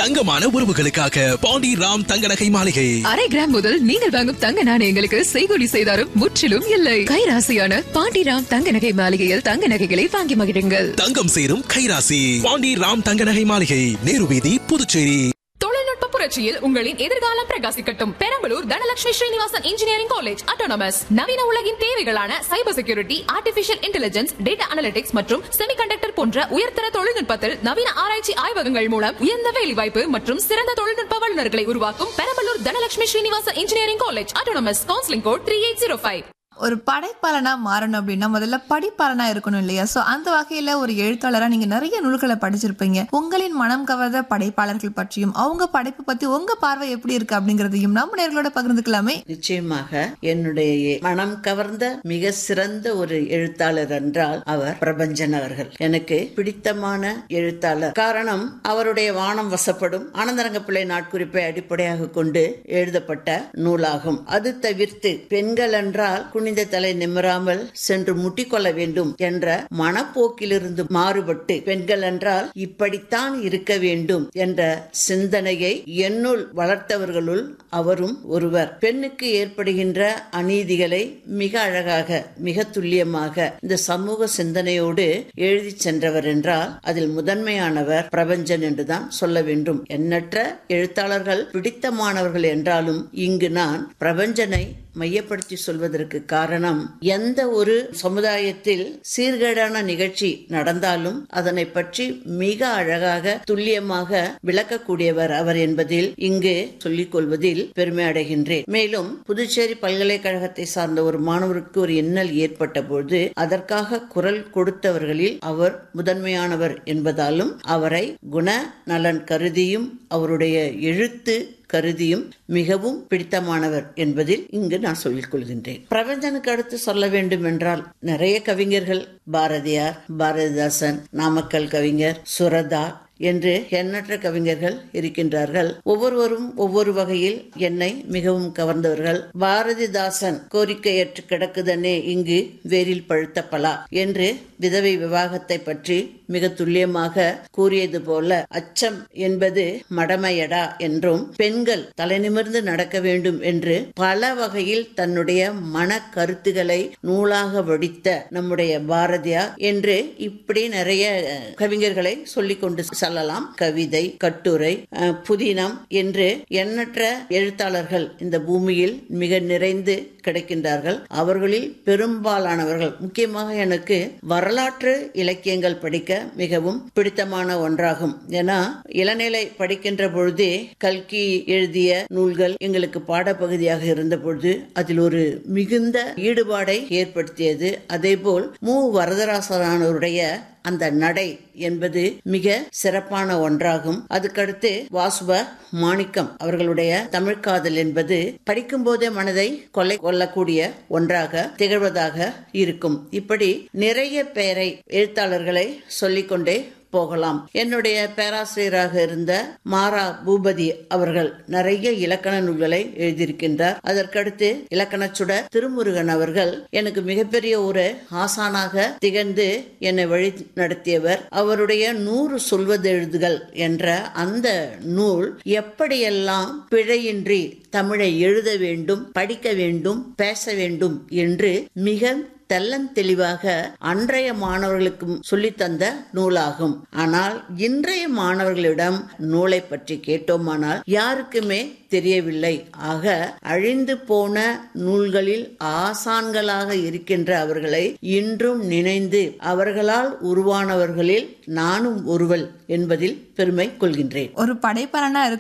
தங்கமான உறவுகளுக்காக பாண்டி ராம் தங்க நகை மாளிகை அரை கிராம் முதல் நீங்கள் வாங்கும் தங்க நாணயங்களுக்கு செய்கூலி செய்தாரும் முற்றிலும் இல்லை கைராசியான பாண்டிராம் தங்க நகை மாளிகையில் தங்க நகைகளை வாங்கி மகிழுங்கள் தங்கம் சேரும் கைராசி பாண்டி ராம் தங்க நகை மாளிகை நேரு வீதி புதுச்சேரி தொழில்நுட்ப புரட்சியில் உங்களின் எதிர்காலம் பிரகாசிக்கட்டும் Perambalur Dhanalakshmi Srinivasan engineering college autonomous நவீன உலகின் தேவைகளான cyber security artificial intelligence data analytics மற்றும் செமிகண்டக்டர் போன்ற உயர்தர தொழில்நுட்பத்தில் நவீன ஆராய்ச்சி ஆய்வகங்கள் மூலம் உயர்ந்த வேலைவாய்ப்பு மற்றும் சிறந்த தொழில்நுட்ப வல்லுநர்களை உருவாக்கும் Perambalur Dhanalakshmi Srinivasan engineering college autonomous counselling code three eight zero five ஒரு படைப்பாளனா மாறணும் அப்படின்னா முதல்ல படிப்பாளனா இருக்கணும் இல்லையா சோ அந்த வகையில ஒரு எழுத்தாளரா நீங்க நிறைய நூல்களை படிச்சிருப்பீங்க உங்களின் மனம் கவர்ந்த படைப்பாளர்கள் பற்றியும் அவங்க படைப்பு பத்தி உங்க பார்வை எப்படி இருக்கு அப்படிங்கறதையும் நம்ம நேர்களோட பகிர்ந்துக்கலாமே நிச்சயமாக என்னுடைய மனம் கவர்ந்த மிக சிறந்த ஒரு எழுத்தாளர் என்றால் அவர் பிரபஞ்சன் அவர்கள் எனக்கு பிடித்தமான எழுத்தாளர் காரணம் அவருடைய வானம் வசப்படும் ஆனந்தரங்க பிள்ளை நாட்குறிப்பை அடிப்படையாக கொண்டு எழுதப்பட்ட நூலாகும் அது தவிர்த்து பெண்கள் என்றால் குனிந்த தலை நிமிராமல் சென்று முட்டிக்கொள்ள வேண்டும் என்ற மனப்போக்கிலிருந்து மாறுபட்டு பெண்கள் என்றால் இப்படித்தான் இருக்க வேண்டும் என்ற சிந்தனையை என்னுள் வளர்த்தவர்களுள் அவரும் ஒருவர் பெண்ணுக்கு ஏற்படுகின்ற அநீதிகளை மிக அழகாக மிக துல்லியமாக இந்த சமூக சிந்தனையோடு எழுதி சென்றவர் என்றால் அதில் முதன்மையானவர் பிரபஞ்சன் என்றுதான் சொல்ல வேண்டும் எண்ணற்ற எழுத்தாளர்கள் பிடித்தமானவர்கள் என்றாலும் இங்கு நான் பிரபஞ்சனை மையப்படுத்தி சொல்வதற்கு காரணம் எந்த ஒரு சமுதாயத்தில் சீர்கேடான நிகழ்ச்சி நடந்தாலும் அதனை பற்றி மிக அழகாக துல்லியமாக விளக்கக்கூடியவர் அவர் என்பதில் இங்கு சொல்லிக் கொள்வதில் பெருமை அடைகின்றேன் மேலும் புதுச்சேரி பல்கலைக்கழகத்தை சார்ந்த ஒரு மாணவருக்கு ஒரு இன்னல் ஏற்பட்ட பொழுது அதற்காக குரல் கொடுத்தவர்களில் அவர் முதன்மையானவர் என்பதாலும் அவரை குண நலன் கருதியும் அவருடைய எழுத்து கருதியும் மிகவும் பிடித்தமானவர் என்பதில் இங்கு நான் சொல்லிக் கொள்கின்றேன் பிரபஞ்சனுக்கு அடுத்து சொல்ல வேண்டும் என்றால் நிறைய கவிஞர்கள் பாரதியார் பாரதிதாசன் நாமக்கல் கவிஞர் சுரதா என்று எண்ணற்ற கவிஞர்கள் இருக்கின்றார்கள் ஒவ்வொருவரும் ஒவ்வொரு வகையில் என்னை மிகவும் கவர்ந்தவர்கள் பாரதிதாசன் கோரிக்கையற்று கிடக்குதனே இங்கு வேரில் பழுத்த பலா என்று விதவை விவாகத்தை பற்றி மிக துல்லியமாக கூறியது போல அச்சம் என்பது மடமையடா என்றும் பெண்கள் தலைநிமிர்ந்து நடக்க வேண்டும் என்று பல வகையில் தன்னுடைய மன கருத்துக்களை நூலாக வடித்த நம்முடைய பாரதியார் என்று இப்படி நிறைய அஹ், கவிஞர்களை சொல்லிக் கொண்டு சொல்லலாம் கவிதை கட்டுரை அஹ், புதினம் என்று எண்ணற்ற எழுத்தாளர்கள் இந்த பூமியில் மிக நிறைந்து கிடைக்கின்றார்கள் அவர்களில் பெரும்பாலானவர்கள் முக்கியமாக எனக்கு வரலாற்று இலக்கியங்கள் படிக்க மிகவும் பிடித்தமான ஒன்றாகும் ஏன்னா இளநிலை படிக்கின்ற பொழுதே கல்கி எழுதிய நூல்கள் எங்களுக்கு பாடப்பகுதியாக இருந்த பொழுது அதில் ஒரு மிகுந்த ஈடுபாடை ஏற்படுத்தியது அதேபோல் மு வரதராசனானவருடைய அந்த நடை என்பது மிக சிறப்பான ஒன்றாகும் அதுக்கடுத்து வாசுவ மாணிக்கம் அவர்களுடைய தமிழ்காதல் என்பது படிக்கும் போதே மனதை கொள்ளை கொள்ளக்கூடிய ஒன்றாக திகழ்வதாக இருக்கும் இப்படி நிறைய பெயரை எழுத்தாளர்களை சொல்லிக்கொண்டே போகலாம் என்னுடைய பேராசிரியராக இருந்த மாரா பூபதி அவர்கள் நிறைய இலக்கண நூல்களை எழுதியிருக்கின்றார் அதற்கடுத்து இலக்கணச்சுட திருமுருகன் அவர்கள் எனக்கு மிகப்பெரிய ஒரு ஆசானாக திகழ்ந்து என்னை வழி நடத்தியவர் அவருடைய நூறு சொல்வதெழுதுகள் என்ற அந்த நூல் எப்படியெல்லாம் பிழையின்றி தமிழை எழுத வேண்டும் படிக்க வேண்டும் பேச வேண்டும் என்று மிக தெள்ளன் தெளிவாக அன்றைய மாணவர்களுக்கு சொல்லித்தந்த நூலாகும் ஆனால் இன்றைய மாணவர்களிடம் நூலை பற்றி கேட்டோமானால் யாருக்குமே தெரியவில்லை ஆக அழிந்து போன நூல்களில் ஆசான்களாக இருக்கின்ற அவர்களை இன்றும் நினைந்து அவர்களால் உருவானவர்களில் நானும் ஒருவள் என்பதில் பெருமை கொள்கின்றேன் ஒரு படைப்பாளனா